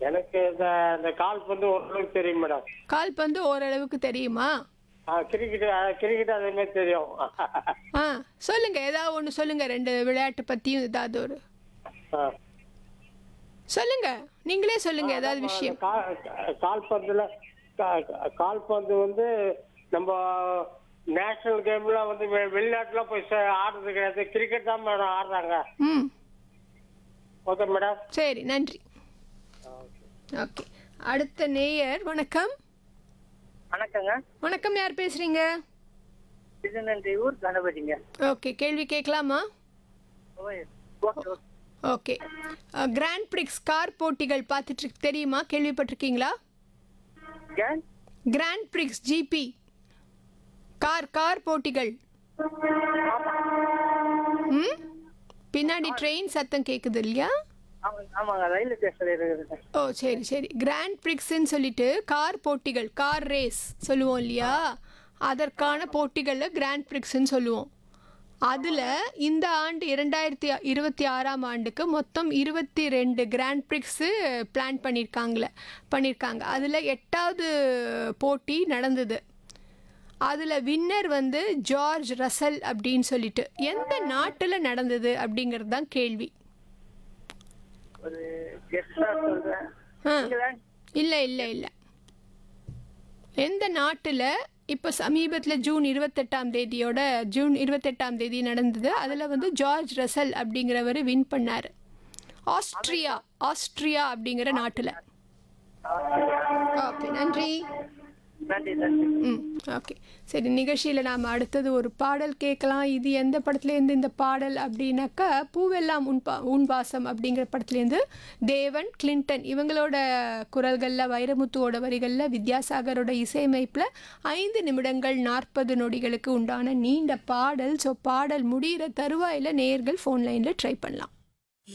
எனக்கு இந்த இந்த கால்பந்து ஓரளவுக்கு தெரியும் மேடம் கால்பந்து ஓரளவுக்கு தெரியுமா கிரிக்கெட் கிரிக்கெட் அதே மாதிரி தெரியும் ஆ சொல்லுங்க ஏதாவது ஒன்று சொல்லுங்க ரெண்டு விளையாட்டு பத்தியும் ஏதாவது ஒரு ஆ. சொல்லுங்க நீங்களே சொல்லுங்க ஏதாவது நம்ம விஷயம் கா- கா- கால்பந்துல கா- கா- கால்பந்து வந்து நம்ம நேஷனல் கேம்ல வந்து வெ- வெளிநாட்டுல போய் சே- ஆடுறது கிடையாது கிரிக்கெட் தான் மேடம் ஆடுறாங்க ம் ஓகே மேடம் சரி நன்றி ஓகே அடுத்த நேயர் வணக்கம் வணக்கங்க வணக்கம் யார் பேசுறீங்க திருநன்றி ஊர் கணபதிங்க ஓகே கேள்வி கேட்கலாமா ஓய், okay, okay. Okay grand prix car போட்டிகள் பார்த்துட்டு இருக்கு- தெரியுமா கேள்விப்பட்டிருக்கீங்களா ஏன்? Grand prix GP car car போட்டிகள் ம் பின்னாடி ட்ரெயின் சத்தம் கேட்குது இல்லையா ஆமாங்க ஆமாங்க ரயில்வே ஸ்டேஷன்ல இருக்குதுங்க ஓ சரி சரி கிராண்ட் பிரிக்ஸ்ன்னு சொல்லிட்டு கார் போட்டிகள் கார் ரேஸ் சொல்லுவோம் இல்லையா அதற்கான போட்டிகளில் கிராண்ட் பிரிக்ஸ்ன்னு சொல்லுவோம் அதில் இந்த ஆண்டு இரண்டாயிரத்தி இருபத்தி ஆறாம் ஆண்டுக்கு மொத்தம் இருபத்தி ரெண்டு கிராண்ட் பிரிக்ஸு பிளான் பண்ணியிருக்காங்களே பண்ணியிருக்காங்க அதில் எட்டாவது போட்டி நடந்தது அதில் வின்னர் வந்து ஜார்ஜ் ரசல் அப்படின்னு சொல்லிட்டு எந்த நாட்டில் நடந்தது அப்படிங்கிறது தான் கேள்வி ஒரு கெஸ்டா சொல்றேன் ஆ இங்கிலாந்து இல்லை இல்லை இல்லை எந்த நாட்டில் இப்போ சமீபத்தில் ஜூன் இருபத்தெட்டாம் தேதியோட ஜூன் இருபத்தெட்டாம் தேதி நடந்தது அதில் வந்து ஜார்ஜ் ரசல் அப்படிங்கிறவர் வின் பண்ணார் ஆஸ்ட்ரியா ஆஸ்ட்ரியா அப்படிங்கிற நாட்டில் ஓகே நன்றி நன்றி நன்றி ம் ஓகே சரி நிகழ்ச்சியில் நாம் அடுத்தது ஒரு பாடல் கேட்கலாம் இது எந்த படத்துலேருந்து இந்த பாடல் அப்படின்னாக்கா பூவெல்லாம் உன்பா உன்பாசம் அப்படிங்கிற படத்துலேருந்து தேவன் கிளின்டன் இவங்களோட குரல்களில் வைரமுத்துவோட வரிகளில் வித்யாசாகரோட இசையமைப்பில் ஐந்து நிமிடங்கள் நாற்பது நொடிகளுக்கு உண்டான நீண்ட பாடல் ஸோ பாடல் முடிகிற தருவாயில் நேர்கள் ஃபோன் லைனில் ட்ரை பண்ணலாம்